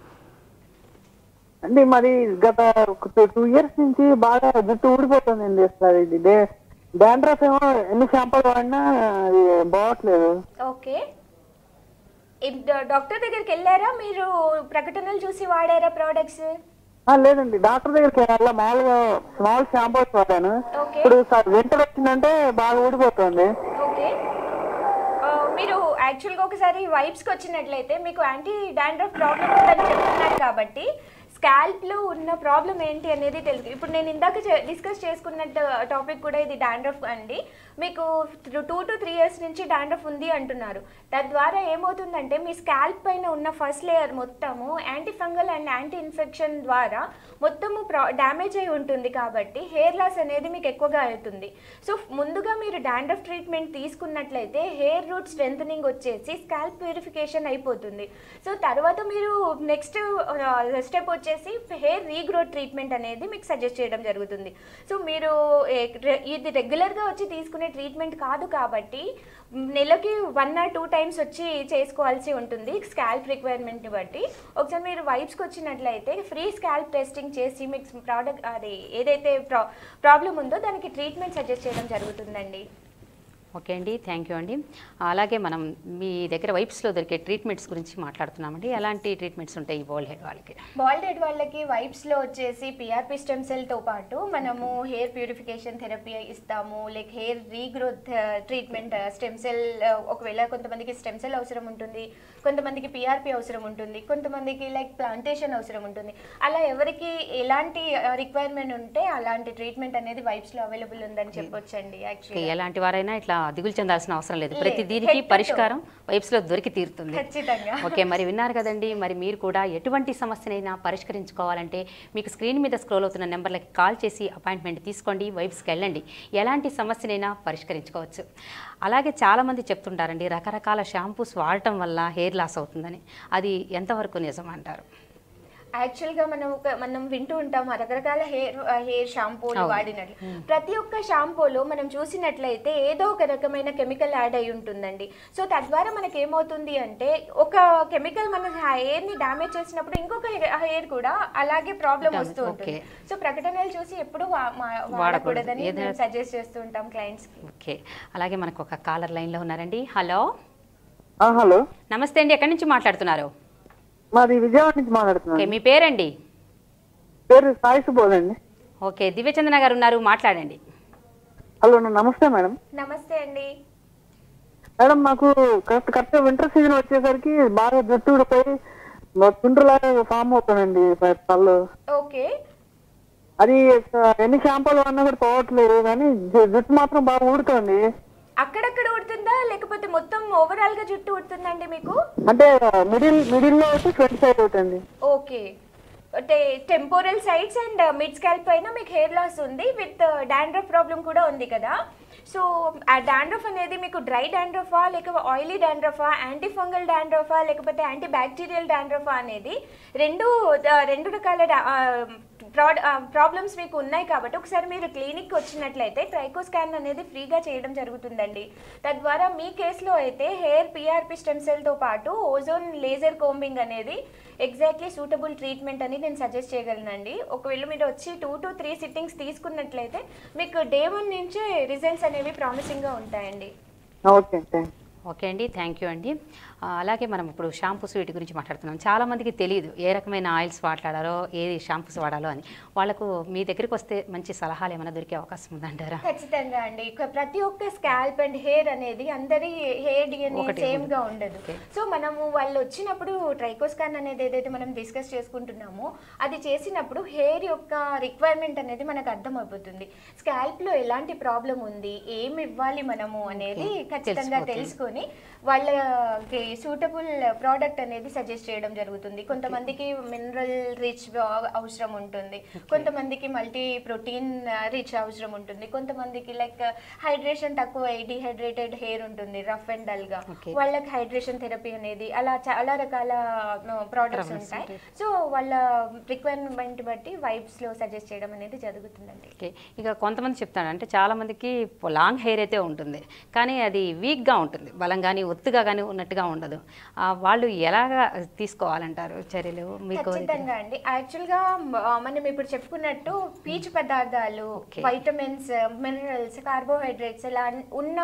అండి మరి గత టూ ఇయర్స్ నుంచి బాగా జుట్టు ఊడిపోతుందండి అసలు ఇది డే- డాండ్రఫ్ ఏమో ఎన్ని షాంపూలు వాడినా అది బాగట్లేదు ఓకే ఇప్ డా- డాక్టర్ దగ్గరికి వెళ్ళారా మీరు ప్రకటనలు చూసి వాడారా ప్రోడక్ట్స్ ఆ, లేదండి డాక్టర్ దగ్గరికి వెళ్ళా మామూలుగా స్మాల్ షాంపూస్ వాడాను ఓకే. ఇప్పుడు వింటర్ వచ్చిందంటే బాగా ఊడిపోతుంది ఓకే ఆ, మీరు యాక్చువల్గా ఒకసారి వైబ్స్కి వచ్చినట్లయితే మీకు యాంటీ డాండ్రఫ్ ప్రాబ్లం ఉందని చెప్తున్నారు కాబట్టి స్కాల్ప్లో ఉన్న ప్రాబ్లం ఏంటి అనేది తెలుసు ఇప్పుడు నేను ఇందాక డిస్కస్ చేసుకున్న టాపిక్ కూడా ఇది డాండ్రఫ్ అండి మీకు టూ టు త్రీ ఇయర్స్ నుంచి డాండ్రఫ్ ఉంది అంటున్నారు తద్వారా ఏమవుతుందంటే మీ స్కాల్ప్ పైన ఉన్న ఫస్ట్ లేయర్ మొత్తము anti fungal and anti infection ద్వారా మొత్తము ప్రా డ్యామేజ్ అయి ఉంటుంది కాబట్టి హెయిర్ లాస్ అనేది మీకు ఎక్కువగా అవుతుంది సో ముందుగా మీరు డాండ్రఫ్ ట్రీట్మెంట్ తీసుకున్నట్లయితే హెయిర్ రూట్ స్ట్రెంథనింగ్ వచ్చేసి స్కాల్ప్ ప్యూరిఫికేషన్ అయిపోతుంది సో తర్వాత మీరు నెక్స్ట్ స్టెప్ వచ్చేసి హెయిర్ రీగ్రోత్ ట్రీట్మెంట్ అనేది మీకు సజెస్ట్ చేయడం జరుగుతుంది సో మీరు ఏ- రె- ఇది రెగ్యులర్గా వచ్చి తీసుకునే ట్రీట్మెంట్ కాదు కాబట్టి నెలకి వన్ ఆర్ టూ టైమ్స్ వచ్చి చేసుకోవాల్సి ఉంటుంది స్కాల్ప్ రిక్వైర్మెంట్ని బట్టి ఒకసారి మీరు వైబ్స్కి వచ్చినట్లయితే ఫ్రీ స్కాల్ప్ టెస్టింగ్ చేసి మీకు ప్రోడక్ట్ అది ఏదైతే ప్రా ప్రాబ్లం ఉందో దానికి ట్రీట్మెంట్ సజెస్ట్ చేయడం జరుగుతుందండి ఓకే అండి థ్యాంక్ యూ అండి అలాగే మనం మీ దగ్గర వైబ్స్లో దొరికే ట్రీట్మెంట్స్ గురించి మాట్లాడుతున్నామండి ఎలాంటి ట్రీట్మెంట్స్ ఉంటాయి ఈ బోల్డ్ హెడ్ వాళ్ళకి బాల్డ్ హెడ్ వాళ్ళకి వైబ్స్లో వచ్చేసి పిఆర్పి స్టెమ్ సెల్తో పాటు మనము హెయిర్ ప్యూరిఫికేషన్ థెరపీ ఇస్తాము like hair regrowth treatment stem cell ఒకవేళ కొంతమందికి స్టెమ్ సెల్ అవసరం ఉంటుంది కొంతమందికి పిఆర్పి అవసరం ఉంటుంది కొంతమందికి లైక్ ప్లాంటేషన్ అవసరం ఉంటుంది అలా ఎవరికి ఎలాంటి రిక్వైర్మెంట్ ఉంటే అలాంటి ట్రీట్మెంట్ అనేది వైబ్స్లో అవైలబుల్ ఉందని చెప్పొచ్చండి ఓకే, యాక్చువల్లీ ఎలాంటి వారైనా ఇట్లా దిగులు చెందాల్సిన అవసరం లేదు లేదు. ప్రతి Head దీనికి to పరిష్కారం వైబ్స్లో దొరికి తీరుతుంది ఖచ్చితంగా ఓకే మరి విన్నారు కదండి మరి మీరు కూడా ఎటువంటి సమస్యనైనా పరిష్కరించుకోవాలంటే మీకు స్క్రీన్ మీద స్క్రోల్ అవుతున్న నెంబర్లకి కాల్ చేసి అపాయింట్మెంట్ తీసుకోండి వైబ్స్కి వెళ్ళండి ఎలాంటి సమస్యనైనా పరిష్కరించుకోవచ్చు అలాగే చాలామంది చెప్తుంటారండి రకరకాల షాంపూస్ వాడటం వల్ల హెయిర్ లాస్ అవుతుందని అది ఎంతవరకు నిజం అంటారు యాక్చువల్గా మనం ఒక మనం వింటూ ఉంటాం రకరకాల హెయిర్ హెయిర్ షాంపూలు అవును. వాడినట్లు ప్రతి ఒక్క షాంపూలో మనం చూసినట్లయితే ఏదో ఒక రకమైన కెమికల్ యాడ్ అయి ఉంటుందండి సో తద్వారా మనకి ఏమవుతుంది అంటే ఒక కెమికల్ మన హెయిర్ ని డామేజ్ చేసినప్పుడు ఇంకొక హెయిర్ కూడా అలాగే ప్రాబ్లం Damage, వస్తూ ఉంటుంది okay. సో ప్రకటనలు చూసి ఎప్పుడు వా- మా- వాడకూడదు. వాడకూడదని ఏదైనా- మేము సజెస్ట్ చేస్తూ ఉంటాం క్లయింట్స్ కి ఓకే అలాగే మనకు ఒక కాలర్ లైన్లో ఉన్నారండి హలో ఆ, హలో నమస్తే అండి ఎక్కడి నుంచి మాట్లాడుతున్నారు మాది విజయవాడ నుంచి ఓకే మాట్లాడుతున్నాను మీ పేరండి పేరు సాయి సుబోధ్ అండి ఓకే దివ్యచందన గారు ఉన్నారు మాట్లాడండి హలో నమస్తే మేడం నమస్తే అండి మేడం మాకు కరెక్ట్ కరెక్ట్ వింటర్ సీజన్ వచ్చేసరికి బాగా జుట్టు ఊడిపోయి తుండ్రులాగా ఫామ్ అవుతుందండి పళ్ళు ఓకే అది ఎన్ని షాంపూలు వాడినా కూడా పోవట్లేదు కానీ జు- జుట్టు మాత్రం బాగా ఊడుతుంది అక్కడక్కడ ఉడుతుందా లేకపోతే మొత్తం ఓవరాల్ గా జుట్టు ఉడుతుందండి మీకు అంటే మిడిల్ మిడిల్ లో అయితే ఫ్రంట్ సైడ్ అవుతుంది ఓకే అంటే temporal sides and mid scalp పైన మీకు హెయిర్ లాస్ ఉంది విత్ డాండ్రఫ్ ప్రాబ్లం కూడా ఉంది కదా సో ఆ డాండ్రఫ్ అనేది మీకు డ్రై డాండ్రఫా లేక ఆయిలీ డాండ్రఫా యాంటీ ఫంగల్ డాండ్రఫా లేకపోతే యాంటీ బ్యాక్టీరియల్ డాండ్రఫా అనేది రెండు ఆ, రెండు రకాల ప్రాడ్ ప్రాబ్లమ్స్ మీకు ఉన్నాయి కాబట్టి ఒకసారి మీరు క్లినిక్ వచ్చినట్లయితే ట్రైకో స్కాన్ అనేది ఫ్రీగా చేయడం జరుగుతుందండి తద్వారా మీ కేసులో అయితే హెయిర్ పిఆర్పి స్టెమ్ సెల్తో పాటు ఓజోన్ లేజర్ కోంబింగ్ అనేది ఎగ్జాక్ట్లీ సూటబుల్ ట్రీట్మెంట్ అని నేను సజెస్ట్ చేయగలనండి ఒకవేళ మీరు వచ్చి టూ టు త్రీ సిట్టింగ్స్ తీసుకున్నట్లయితే మీకు డే వన్ నుంచే రిజల్ట్స్ అనేవి ప్రామిసింగ్గా ఉంటాయండి ఓకే థ్యాంక్ ఓకే అండి థ్యాంక్ యూ అండి ఆ, అలాగే మనం ఇప్పుడు షాంపూస్ వీటి గురించి మాట్లాడుతున్నాం చాలా మందికి తెలియదు ఏ రకమైన ఆయిల్స్ వాడాలో ఏ షాంపూస్ వాడాలో అని వాళ్ళకు మీ దగ్గరికి వస్తే మంచి సలహాలు ఏమైనా దొరికే అవకాశం ఉందంటారా ఖచ్చితంగా అండి ఇక ప్రతి ఒక్క స్కాల్ప్ అండ్ హెయిర్ అనేది అందరి హెయిర్ డిఎన్ఏ ఒకటే సేమ్ గా ఉండదు. ఉండదు Okay. సో మనము వాళ్ళు వచ్చినప్పుడు ట్రైకోస్కాన్ అనేది ఏదైతే మనం డిస్కస్ చేసుకుంటున్నామో అది చేసినప్పుడు హెయిర్ యొక్క రిక్వైర్మెంట్ అనేది మనకు అర్థమైపోతుంది స్కాల్ప్ లో ఎలాంటి ప్రాబ్లం ఉంది ఏమి ఇవ్వాలి మనము అనేది Okay. ఖచ్చితంగా తెలిసిపోతుంది. తెలుసుకొని వాళ్ళకి సూటబుల్ ప్రోడక్ట్ అనేది సజెస్ట్ చేయడం జరుగుతుంది కొంతమందికి మినరల్ రిచ్ అవసరం ఉంటుంది కొంతమందికి మల్టీ ప్రోటీన్ రిచ్ అవసరం ఉంటుంది కొంతమందికి లైక్ హైడ్రేషన్ తక్కువ డిహైడ్రేటెడ్ హెయిర్ ఉంటుంది రఫ్ అండ్ డల్ గా Okay. వాళ్ళకి హైడ్రేషన్ థెరపీ అనేది అలా చాలా రకాల ప్రోడక్ట్స్ Products ఉంటాయి ఉంటాయి. సో వాళ్ళ రిక్వైర్మెంట్ బట్టి వైబ్స్ లో సజెస్ట్ చేయడం అనేది జరుగుతుందండి ఓకే ఇక కొంతమంది చెప్తాడు అంటే చాలా మందికి లాంగ్ హెయిర్ అయితే ఉంటుంది కానీ అది వీక్గా ఉంటుంది బలం కానీ ఒత్తుగా కానీ ఉన్నట్టుగా ఉండదు ఆ, వాళ్ళు ఎలాగా తీసుకోవాలంటారు చర్యలు మీకు ఖచ్చితంగా అండి యాక్చువల్ గా మ- మనం ఇప్పుడు చెప్పుకున్నట్టు పీచు పదార్థాలు Okay. వైటమిన్స్ మినరల్స్ కార్బోహైడ్రేట్స్ ఇలా ఉన్న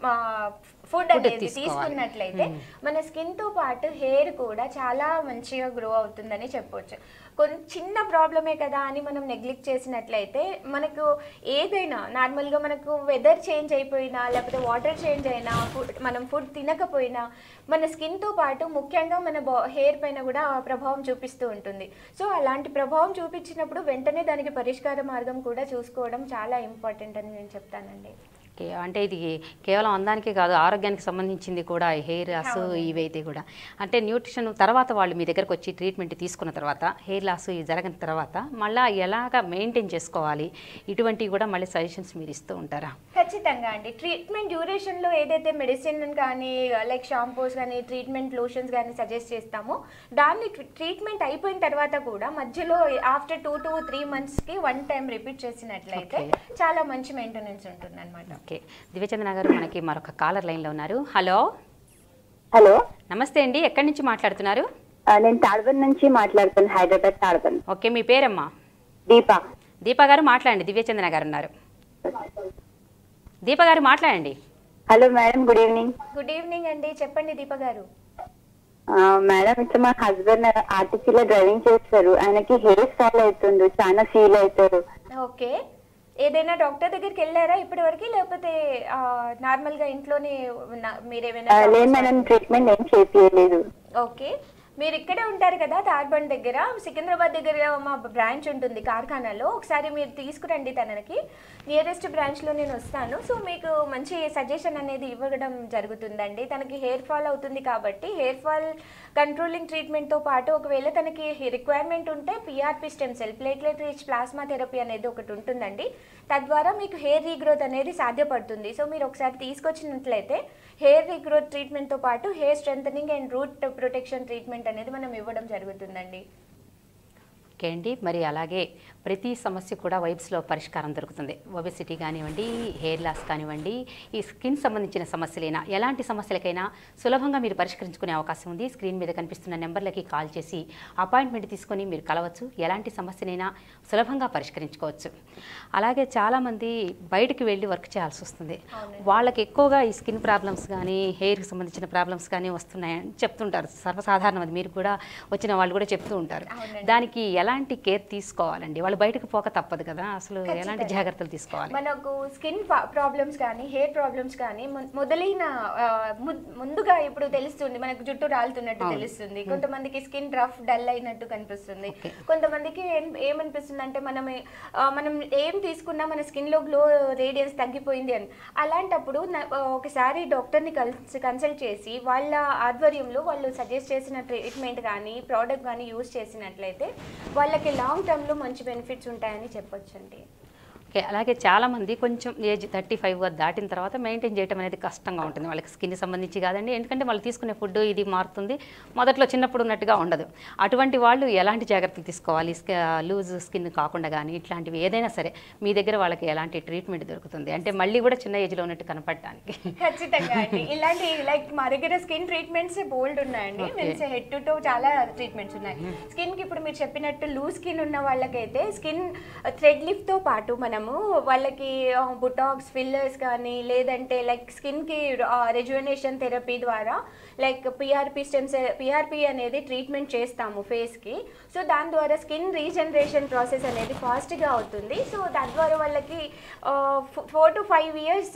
ఫుడ్ Food అనేది తీసుకోవాలి. తీసుకున్నట్లయితే మన స్కిన్ తో పాటు హెయిర్ కూడా చాలా మంచిగా గ్రో అవుతుందని చెప్పొచ్చు కొన్ని చిన్న ప్రాబ్లమే కదా అని మనం నెగ్లెక్ట్ చేసినట్లయితే మనకు ఏదైనా నార్మల్గా మనకు వెదర్ చేంజ్ అయిపోయినా లేకపోతే వాటర్ చేంజ్ అయినా ఫుడ్ మనం ఫుడ్ తినకపోయినా మన స్కిన్తో పాటు ముఖ్యంగా మన బా హెయిర్ పైన కూడా ఆ ప్రభావం చూపిస్తూ ఉంటుంది సో అలాంటి ప్రభావం చూపించినప్పుడు వెంటనే దానికి పరిష్కార మార్గం కూడా చూసుకోవడం చాలా ఇంపార్టెంట్ అని నేను చెప్తానండి ఓకే అంటే ఇది కేవలం అందానికే కాదు ఆరోగ్యానికి సంబంధించింది కూడా హెయిర్ లాస్ అవును. ఇవైతే కూడా అంటే న్యూట్రిషన్ తర్వాత వాళ్ళు మీ దగ్గరకు వచ్చి ట్రీట్మెంట్ తీసుకున్న తర్వాత హెయిర్ లాస్ ఇవి జరిగిన తర్వాత మళ్ళీ ఎలాగ మెయింటైన్ చేసుకోవాలి ఇటువంటివి కూడా మళ్ళీ సజెషన్స్ మీరు ఇస్తూ ఉంటారా ఖచ్చితంగా అండి ట్రీట్మెంట్ డ్యూరేషన్లో ఏదైతే మెడిసిన్ కానీ లైక్ షాంపూస్ కానీ ట్రీట్మెంట్ లోషన్స్ కానీ సజెస్ట్ చేస్తామో దాన్ని ట్రీట్మెంట్ అయిపోయిన తర్వాత కూడా మధ్యలో ఆఫ్టర్ టూ టు త్రీ మంత్స్కి వన్ టైం రిపీట్ చేసినట్లయితే Okay. చాలా మంచి మెయింటెనెన్స్ ఉంటుంది అనమాట ఓకే దివ్యచంద్ర గారు మనకి మరొక కాలర్ లైన్లో ఉన్నారు హలో హలో నమస్తే అండి ఎక్కడి నుంచి మాట్లాడుతున్నారు ఆ, నేను తాడ్బన్ నుంచి మాట్లాడుతాను హైదరాబాద్ తాడ్బన్ ఓకే మీ పేరమ్మా దీప దీపా గారు మాట్లాడండి దివ్యచంద్ర గారు ఉన్నారు దీప గారు మాట్లాడండి hello madam good evening good evening అండి చెప్పండి దీప గారు ఆ, మేడం ఇట్లా మా హస్బెండ్ ఆర్టీసీలో డ్రైవింగ్ చేస్తారు ఆయనకి హెయిర్ ఫాల్ అవుతుంది చాలా ఫీల్ అవుతారు ఓకే ఏదైనా డాక్టర్ దగ్గరికి వెళ్ళారా ఇప్పటి వరకు లేకపోతే ఆ, నార్మల్గా ఇంట్లోనే ఉన్న- ఆ, మీరేమైనా లేదు మేడం ట్రీట్మెంట్ ఏం చేపియలేదు ఓకే మీరు ఇక్కడే ఉంటారు కదా తార్బండ్ దగ్గర సికింద్రాబాద్ దగ్గర మా బ్రాంచ్ ఉంటుంది కార్ఖానాలో ఒకసారి మీరు తీసుకురండి తనకి నియరెస్ట్ బ్రాంచ్లో నేను వస్తాను సో మీకు మంచి సజెషన్ అనేది ఇవ్వడం జరుగుతుందండి తనకి హెయిర్ ఫాల్ అవుతుంది కాబట్టి హెయిర్ ఫాల్ కంట్రోలింగ్ ట్రీట్మెంట్తో పాటు ఒకవేళ తనకి రిక్వైర్మెంట్ ఉంటే PRP stem cell platelet rich plasma therapy అనేది ఒకటి ఉంటుందండి తద్వారా మీకు హెయిర్ రీగ్రోత్ అనేది సాధ్యపడుతుంది సో మీరు ఒకసారి తీసుకొచ్చినట్లయితే హెయిర్ రీగ్రోత్ ట్రీట్మెంట్తో పాటు hair strengthening and root protection treatment అనేది మనం ఇవ్వడం జరుగుతుందండి ఓకే అండి మరి అలాగే ప్రతి సమస్య కూడా వైబ్స్లో పరిష్కారం దొరుకుతుంది ఒబెసిటీ కానివ్వండి హెయిర్ లాస్ కానివ్వండి ఈ స్కిన్ సంబంధించిన సమస్యలైనా ఎలాంటి సమస్యలకైనా సులభంగా మీరు పరిష్కరించుకునే అవకాశం ఉంది స్క్రీన్ మీద కనిపిస్తున్న నెంబర్లకి కాల్ చేసి అపాయింట్మెంట్ తీసుకొని మీరు కలవచ్చు ఎలాంటి సమస్యనైనా సులభంగా పరిష్కరించుకోవచ్చు అలాగే చాలామంది బయటికి వెళ్ళి వర్క్ చేయాల్సి వస్తుంది వాళ్ళకి ఎక్కువగా ఈ స్కిన్ ప్రాబ్లమ్స్ కానీ హెయిర్కి సంబంధించిన ప్రాబ్లమ్స్ కానీ వస్తున్నాయని చెప్తుంటారు సర్వసాధారణం అది మీరు కూడా వచ్చిన వాళ్ళు కూడా చెప్తూ ఉంటారు అవునండి. దానికి ఎలాంటి కేర్ తీసుకోవాలండి వాళ్ళు బయటకు పోక తప్పదు కదా అసలు ఎలాంటి ఖచ్చితంగా. జాగ్రత్తలు తీసుకోవాలి మనకు స్కిన్ ప్రాబ్లమ్స్ కానీ హెయిర్ ప్రాబ్లమ్స్ కానీ మొ- మొదలైన ఆ, ము- ముందుగా ఇప్పుడు తెలుస్తుంది మనకు జుట్టు రాలుతున్నట్టు అవును. తెలుస్తుంది కొంతమందికి స్కిన్ రఫ్ డల్ అయినట్టు కనిపిస్తుంది Okay. కొంతమందికి ఏం- ఏమనిపిస్తుంది అంటే మనం ఆ, మనం ఏం తీసుకున్నా మన స్కిన్ లో గ్లో రేడియన్స్ తగ్గిపోయింది అని అలాంటప్పుడు నా- ఆ, ఒకసారి డాక్టర్ని కన్స్ కన్సల్ట్ చేసి వాళ్ళ ఆధ్వర్యంలో వాళ్ళు సజెస్ట్ చేసిన ట్రీట్మెంట్ కానీ ప్రోడక్ట్ కానీ యూజ్ చేసినట్లయితే వాళ్ళకి లాంగ్ టర్మ్లో మంచి బెనిఫిట్స్ ఉంటాయని చెప్పొచ్చండి ఓకే ఓకే అలాగే చాలా మంది కొంచెం ఏజ్ థర్టీ ఫైవ్ దాటిన తర్వాత మెయింటైన్ చేయడం అనేది కష్టంగా ఉంటుంది వాళ్ళకి స్కిన్ సంబంధించి కాదండి ఎందుకంటే వాళ్ళు తీసుకునే ఫుడ్ ఇది మారుతుంది మొదట్లో చిన్నప్పుడు ఉన్నట్టుగా ఉండదు అటువంటి వాళ్ళు ఎలాంటి జాగ్రత్తలు తీసుకోవాలి లూజ్ స్కిన్ కాకుండా కానీ ఇట్లాంటివి ఏదైనా సరే మీ దగ్గర వాళ్ళకి ఎలాంటి ట్రీట్మెంట్ దొరుకుతుంది అంటే మళ్ళీ కూడా చిన్న ఏజ్లో ఉన్నట్టు కనపడటానికి ఖచ్చితంగా అండి ఇలాంటి లైక్ మా దగ్గర స్కిన్ ట్రీట్మెంట్స్ బోల్డ్ ఉన్నాయండి Okay. Means head to toe చాలా ట్రీట్మెంట్స్ ఉన్నాయి స్కిన్ కి ఇప్పుడు మీరు చెప్పినట్టు లూజ్ స్కిన్ ఉన్న వాళ్ళకైతే స్కిన్ థ్రెడ్ లిఫ్ట్ తో పాటు మనము వాళ్ళకి బుటాక్స్ ఫిల్లర్స్ కానీ లేదంటే లైక్ స్కిన్ కి రెజ్యువనేషన్ థెరపీ ద్వారా లైక్ పిఆర్పి స్టెమ్స్ పిఆర్పి అనేది ట్రీట్మెంట్ చేస్తాము ఫేస్ కి సో దాని ద్వారా స్కిన్ రీజనరేషన్ ప్రాసెస్ అనేది ఫాస్ట్ గా అవుతుంది సో దాని ద్వారా వాళ్ళకి four to five years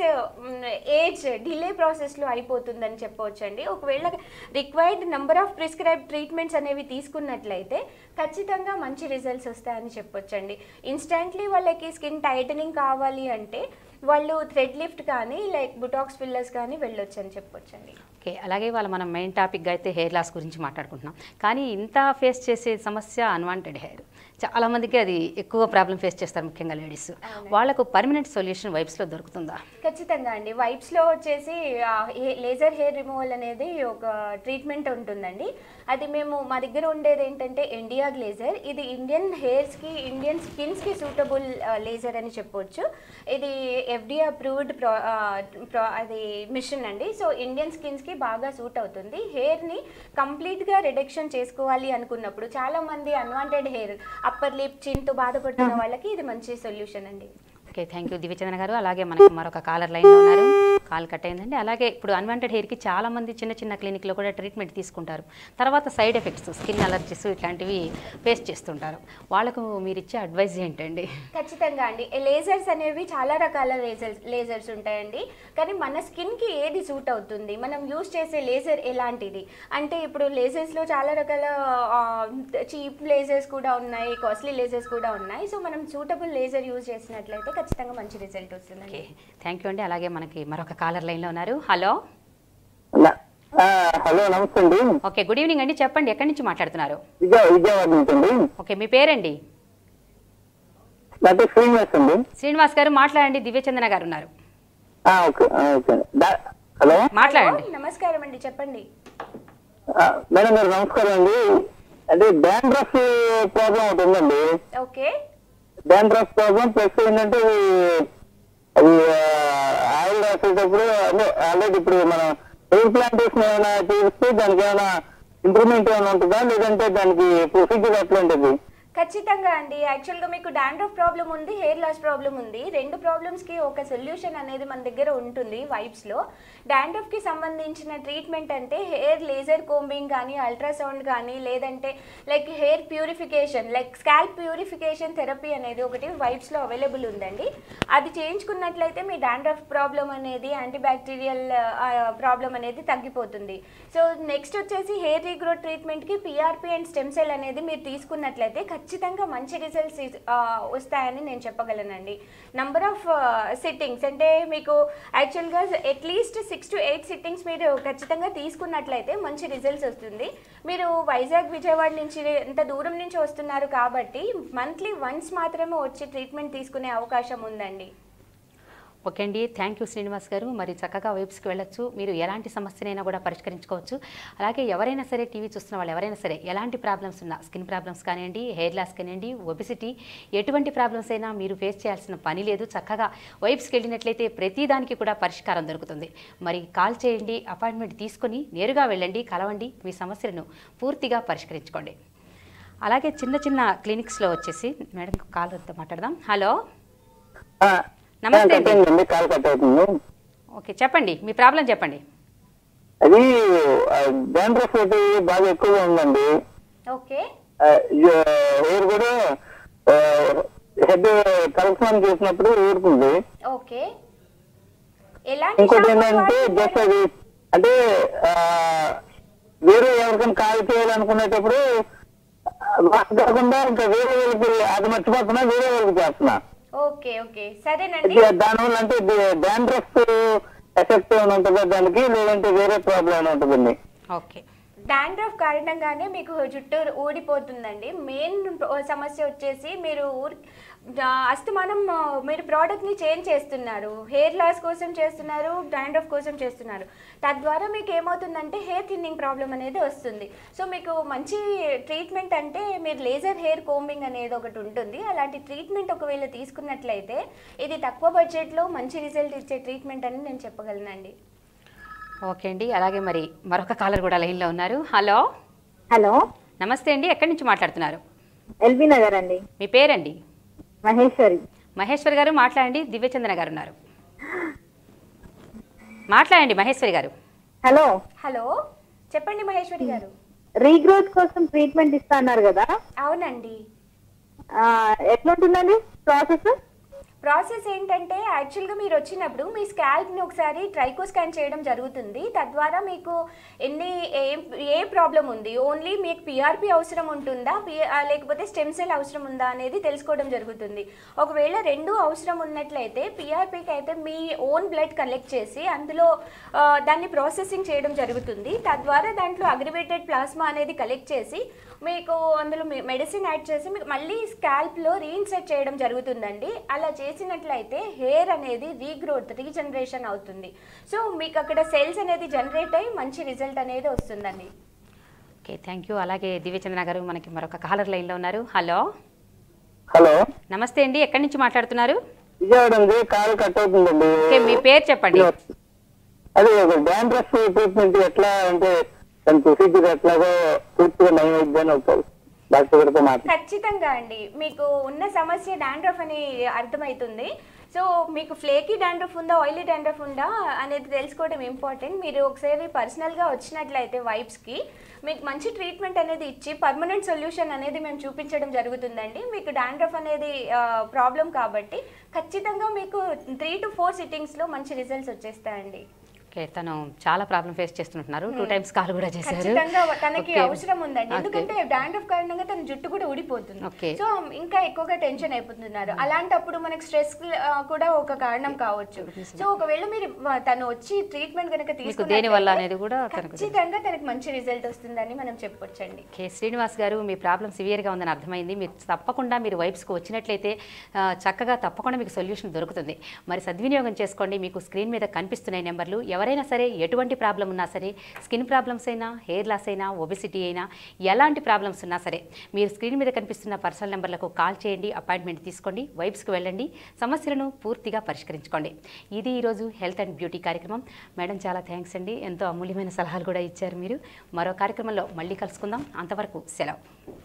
age delay ప్రాసెస్లో అయిపోతుందని చెప్పవచ్చండి ఒకవేళ required number of prescribe treatments అనేవి తీసుకున్నట్లయితే ఖచ్చితంగా మంచి రిజల్ట్స్ వస్తాయని చెప్పొచ్చండి ఇన్స్టెంట్లీ వాళ్ళకి స్కిన్ టైటనింగ్ కావాలి అంటే వాళ్ళు థ్రెడ్ లిఫ్ట్ కానీ లైక్ బుటాక్స్ ఫిల్లర్స్ కానీ వెళ్ళొచ్చు అని చెప్పొచ్చండి ఓకే అలాగే వాళ్ళ మనం మెయిన్ టాపిక్గా అయితే హెయిర్ లాస్ గురించి మాట్లాడుకుంటున్నాం కానీ ఇంత ఫేస్ చేసే సమస్య అన్వాంటెడ్ హెయిర్ చాలా మందికి అది ఎక్కువ ప్రాబ్లం ఫేస్ చేస్తారు ముఖ్యంగా లేడీస్ వాళ్ళకు పర్మనెంట్ సొల్యూషన్ వైబ్స్లో దొరుకుతుందా ఖచ్చితంగా అండి వైప్స్లో వచ్చేసి లేజర్ హెయిర్ రిమూవల్ అనేది ఒక ట్రీట్మెంట్ ఉంటుందండి అది మేము మా దగ్గర ఉండేది ఏంటంటే ఇండియా గ్లేజర్ ఇది ఇండియన్ హెయిర్స్కి ఇండియన్ స్కిన్స్కి సూటబుల్ లేజర్ అని చెప్పొచ్చు ఇది ఎఫ్డిఏ అప్రూవ్డ్ ప్రో ప్రో అది మిషన్ అండి సో ఇండియన్ స్కిన్స్కి బాగా సూట్ అవుతుంది హెయిర్ని కంప్లీట్గా రిడక్షన్ చేసుకోవాలి అనుకున్నప్పుడు చాలా మంది అన్వాంటెడ్ హెయిర్ అప్పర్ లిప్ చిన్తో బాధపడుతున్న వాళ్ళకి ఇది మంచి సొల్యూషన్ అండి ఓకే థ్యాంక్ యూ దివ్యచంద్ర గారు అలాగే మనకు మరొక కాలర్ లైన్లో ఉన్నారు కాల్ కట్ అయిందండి అలాగే ఇప్పుడు అన్వాంటెడ్ హెయిర్కి చాలా మంది చిన్న చిన్న క్లినిక్లో కూడా ట్రీట్మెంట్ తీసుకుంటారు తర్వాత సైడ్ ఎఫెక్ట్స్ స్కిన్ అలర్జీస్ ఇట్లాంటివి ఫేస్ చేస్తుంటారు వాళ్ళకు మీరు ఇచ్చే అడ్వైజ్ ఏంటండి ఖచ్చితంగా అండి లేజర్స్ అనేవి చాలా రకాల లేజర్స్ లేజర్స్ ఉంటాయండి కానీ మన స్కిన్కి ఏది సూట్ అవుతుంది మనం యూస్ చేసే లేజర్ ఎలాంటిది అంటే ఇప్పుడు లేజర్స్లో చాలా రకాల చీప్ లేజర్స్ కూడా ఉన్నాయి కాస్ట్లీ లేజర్స్ కూడా ఉన్నాయి సో మనం సూటబుల్ లేజర్ యూజ్ చేసినట్లయితే ఖచ్చితంగా మంచి రిజల్ట్ వస్తుందండి ఓకే థ్యాంక్ యూ అండి అలాగే మనకి మరొక కాలర్ లైన్లో ఉన్నారు హలో నా- ఆ, హలో నమస్తే అండి ఓకే గుడ్ ఈవినింగ్ అండి చెప్పండి ఎక్కడి నుంచి మాట్లాడుతున్నారు విజయ విజయవాడ నుంచి అండి ఓకే మీ పేరండి నా పేరు శ్రీనివాస్ అండి శ్రీనివాస్ గారు మాట్లాడండి దివ్యచందన గారు ఉన్నారు ఆ, ఓకే ఆ, ఓకే అండి. దా- హలో మాట్లాడండి హలో, నమస్కారం అండి చెప్పండి ఆ, మేడం గారు నమస్కారం అండి అంటే డాండ్రఫ్ ప్రాబ్లం ఒకటి ఉందండి ఓకే డాండ్రఫ్ ప్రాబ్లం ప్లస్ ఏంటంటే ఇది- అది ఆయిల్ రాసేటప్పుడు అదే ఆల్రెడీ ఇప్పుడు మనం హెయిర్ ప్లాంటేషన్ ఏమైనా చేస్తే దానికి ఏమైనా ఇంప్రూవ్మెంట్ ఏమైనా ఉంటుందా లేదంటే దానికి ప్రొసీజర్ ఎట్లా ఉంటుంది ఖచ్చితంగా అండి యాక్చువల్గా మీకు డాండ్రఫ్ ప్రాబ్లం ఉంది హెయిర్ లాస్ ప్రాబ్లం ఉంది రెండు ప్రాబ్లమ్స్కి ఒక సొల్యూషన్ అనేది మన దగ్గర ఉంటుంది వైబ్స్లో డాండ్రఫ్కి సంబంధించిన ట్రీట్మెంట్ అంటే హెయిర్ లేజర్ కోంబింగ్ కానీ అల్ట్రాసౌండ్ కానీ లేదంటే like hair purification like scalp purification therapy అనేది ఒకటి వైబ్స్లో అవైలబుల్ ఉందండి అది చేయించుకున్నట్లయితే మీ డాండ్రఫ్ ప్రాబ్లం అనేది యాంటీబ్యాక్టీరియల్ ప్రాబ్లం అనేది తగ్గిపోతుంది సో నెక్స్ట్ వచ్చేసి హెయిర్ రీగ్రోత్ ట్రీట్మెంట్కి పిఆర్పి అండ్ స్టెమ్ సెల్ అనేది మీరు తీసుకున్నట్లయితే ఖచ్చితంగా మంచి రిజల్ట్స్ వస్తాయని నేను చెప్పగలనండి నంబర్ ఆఫ్ సిట్టింగ్స్ అంటే మీకు యాక్చువల్గా at least six to eight sittings మీరు ఖచ్చితంగా తీసుకున్నట్లయితే మంచి రిజల్ట్స్ వస్తుంది మీరు వైజాగ్ విజయవాడ నుంచి ఇంత దూరం నుంచి వస్తున్నారు కాబట్టి మంత్లీ వన్స్ మాత్రమే వచ్చి ట్రీట్మెంట్ తీసుకునే అవకాశం ఉందండి ఓకే అండి థ్యాంక్ యూ శ్రీనివాస్ గారు మరి చక్కగా వెబ్స్కి వెళ్ళొచ్చు మీరు ఎలాంటి సమస్యనైనా కూడా పరిష్కరించుకోవచ్చు అలాగే ఎవరైనా సరే టీవీ చూస్తున్న వాళ్ళు ఎవరైనా సరే ఎలాంటి ప్రాబ్లమ్స్ ఉన్నా స్కిన్ ప్రాబ్లమ్స్ కానివ్వండి హెయిర్ లాస్ కానివ్వండి ఒబిసిటీ ఎటువంటి ప్రాబ్లమ్స్ అయినా మీరు ఫేస్ చేయాల్సిన పని లేదు చక్కగా వైబ్స్కి వెళ్ళినట్లయితే ప్రతి దానికి కూడా పరిష్కారం దొరుకుతుంది మరి కాల్ చేయండి అపాయింట్మెంట్ తీసుకొని నేరుగా వెళ్ళండి కలవండి మీ సమస్యలను పూర్తిగా పరిష్కరించుకోండి అలాగే చిన్న చిన్న క్లినిక్స్లో వచ్చేసి మేడం కాల్తో మాట్లాడదాం హలో ఆ, నమస్తే కట్ అండి. అయిందండి కాల్ కట్ అవుతుంది ఓకే చెప్పండి మీ ప్రాబ్లం చెప్పండి అది డాండ్రఫ్ ఒకటి బాగా ఎక్కువగా ఉందండి ఓకే హెయిర్ కూడా హెడ్ తలస్నానం చేసినప్పుడు ఊరుకుంది ఓకే ఎలాంటి ఇంకోటి shampoo ఏంటంటే వాడుతున్నారు? జస్ట్ అది అంటే ఆ, వేరే ఎవరికైనా కాల్ చేయాలనుకునేటప్పుడు నాకు కాకుండా ఇంకా వేరే వాళ్ళకి అది మర్చిపోతున్నా వేరే వాళ్ళకి చేస్తున్నా ఓకే ఓకే సరేనండి ఇది దానివల్ల అంటే డాండ్రఫ్ ఎఫెక్ట్ ఏమైనా ఉంటుందా దానికి లేదంటే వేరే ప్రాబ్లం ఏమైనా ఉంటుందండి ఓకే డాండ్రఫ్ కారణంగానే మీకు జుట్టు ఊడిపోతుందండి మెయిన్ సమస్య వచ్చేసి మీరు ఊరి అస్తమానం ఆ, మీరు ప్రోడక్ట్ని చేంజ్ చేస్తున్నారు హెయిర్ లాస్ కోసం చేస్తున్నారు డాండ్రఫ్ కోసం చేస్తున్నారు తద్వారా మీకు ఏమవుతుందంటే హెయిర్ థిన్నింగ్ ప్రాబ్లం అనేది వస్తుంది సో మీకు మంచి ట్రీట్మెంట్ అంటే మీరు లేజర్ హెయిర్ కోంబింగ్ అనేది ఒకటి ఉంటుంది అలాంటి ట్రీట్మెంట్ ఒకవేళ తీసుకున్నట్లయితే ఇది తక్కువ బడ్జెట్లో మంచి రిజల్ట్ ఇచ్చే ట్రీట్మెంట్ అని నేను చెప్పగలనండి ఓకే అండి అలాగే మరి మరొక కాలర్ కూడా లైన్లో ఉన్నారు హలో హలో నమస్తే అండి ఎక్కడి నుంచి మాట్లాడుతున్నారు ఎల్బీ నగర్ అండి మీ పేరండి మహేశ్వరి మహేశ్వరి గారు మాట్లాడండి దివ్యచంద్ర గారు ఉన్నారు మాట్లాడండి మహేశ్వరి గారు హలో హలో చెప్పండి మహేశ్వరి గారు రీగ్రోత్ కోసం ట్రీట్మెంట్ ఇస్తా అన్నారు కదా అవునండి ఆ, ఎట్లుంటుందండి ప్రాసెస్ ప్రాసెస్ ఏంటంటే యాక్చువల్గా మీరు వచ్చినప్పుడు మీ స్కాల్ప్ని ఒకసారి ట్రైకో స్కాన్ చేయడం జరుగుతుంది తద్వారా మీకు ఎన్ని ఏ ఏ ప్రాబ్లం ఉంది ఓన్లీ మీకు పిఆర్పి అవసరం ఉంటుందా పి- ఆ, లేకపోతే స్టెమ్ సెల్ అవసరం ఉందా అనేది తెలుసుకోవడం జరుగుతుంది ఒకవేళ రెండు అవసరం ఉన్నట్లయితే పిఆర్పికి అయితే మీ ఓన్ బ్లడ్ కలెక్ట్ చేసి అందులో ఆ, దాన్ని ప్రాసెసింగ్ చేయడం జరుగుతుంది తద్వారా దాంట్లో అగ్రివేటెడ్ ప్లాస్మా అనేది కలెక్ట్ చేసి మీకు అందులో మెడిసిన్ యాడ్ చేసి మీకు మళ్ళీ స్కాల్ప్లో రీఇన్సెట్ చేయడం జరుగుతుందండి అలా చేసినట్లయితే హెయిర్ అనేది రీగ్రోత్ రీజనరేషన్ అవుతుంది సో మీకు అక్కడ సెల్స్ అనేది జనరేట్ అయ్యి మంచి రిజల్ట్ అనేది వస్తుందండి ఓకే థ్యాంక్ యూ అలాగే దివ్యచంద్ర గారు మనకి మరొక కాలర్ లైన్లో ఉన్నారు హలో హలో నమస్తే అండి ఎక్కడి నుంచి మాట్లాడుతున్నారు విజయవాడ ఉంది కాలు కట్ అవుతుందండి ఓకే మీ పేరు చెప్పండి అదే డాండ్రఫ్ ట్రీట్మెంట్ ఎట్లా అంటే దాని ప్రొసీజర్ ఎట్లాగో పూర్తిగా నయం అయిద్ది అని ఒక డాక్టర్ గారితో మాట్లాడు ఖచ్చితంగా అండి మీకు ఉన్న సమస్య డాండ్రఫ్ అని అర్థమవుతుంది సో మీకు ఫ్లేకీ డాండ్రఫ్ ఉందా ఆయిలీ డాండ్రఫ్ ఉందా అనేది తెలుసుకోవడం ఇంపార్టెంట్ మీరు ఒకసారి పర్సనల్గా వచ్చినట్లయితే వైబ్స్కి మీకు మంచి ట్రీట్మెంట్ అనేది ఇచ్చి పర్మనెంట్ సొల్యూషన్ అనేది మేము చూపించడం జరుగుతుందండి మీకు డాండ్రఫ్ అనేది ప్రాబ్లం కాబట్టి ఖచ్చితంగా మీకు త్రీ టు ఫోర్ సిట్టింగ్స్లో మంచి రిజల్ట్స్ వచ్చేస్తాయండి ఓకే తను చాలా ప్రాబ్లం ఫేస్ చేస్తుంటున్నారు టూ టైమ్స్ కాల్ కూడా చేశారు ఖచ్చితంగా తనకి ఓకే. అవసరం ఉందండి ఓకే. ఎందుకంటే డాండ్రఫ్ కారణంగా తన జుట్టు కూడా ఊడిపోతుంది ఓకే. సో ఇంకా ఎక్కువగా టెన్షన్ అయిపోతున్నారు అలాంటప్పుడు మనకి స్ట్రెస్ కూడా ఒక కారణం కావచ్చు సో ఒకవేళ మీరు వ- తను వచ్చి ట్రీట్మెంట్ కనుక మీకు దేని వల్ల అనేది కూడా తనకు ఖచ్చితంగా తనకి మంచి రిజల్ట్ వస్తుందని మనం చెప్పొచ్చండి ఓకే శ్రీనివాస్ గారు మీ ప్రాబ్లం సివియర్గా ఉందని అర్థమైంది మీరు తప్పకుండా మీరు వైబ్స్కి వచ్చినట్లయితే ఆ, చక్కగా తప్పకుండా మీకు సొల్యూషన్ దొరుకుతుంది మరి సద్వినియోగం చేసుకోండి మీకు స్క్రీన్ మీద కనిపిస్తున్నాయి నెంబర్లు ఎవరైనా సరే ఎటువంటి ప్రాబ్లం ఉన్నా సరే స్కిన్ ప్రాబ్లమ్స్ అయినా హెయిర్ లాస్ అయినా ఒబిసిటీ అయినా ఎలాంటి ప్రాబ్లమ్స్ ఉన్నా సరే మీరు స్క్రీన్ మీద కనిపిస్తున్న పర్సనల్ నెంబర్లకు కాల్ చేయండి అపాయింట్మెంట్ తీసుకోండి వైబ్స్కి వెళ్ళండి సమస్యలను పూర్తిగా పరిష్కరించుకోండి ఇది ఈరోజు హెల్త్ అండ్ బ్యూటీ కార్యక్రమం మేడం చాలా థ్యాంక్స్ అండి ఎంతో అమూల్యమైన సలహాలు కూడా ఇచ్చారు మీరు మరో కార్యక్రమంలో మళ్ళీ కలుసుకుందాం అంతవరకు సెలవు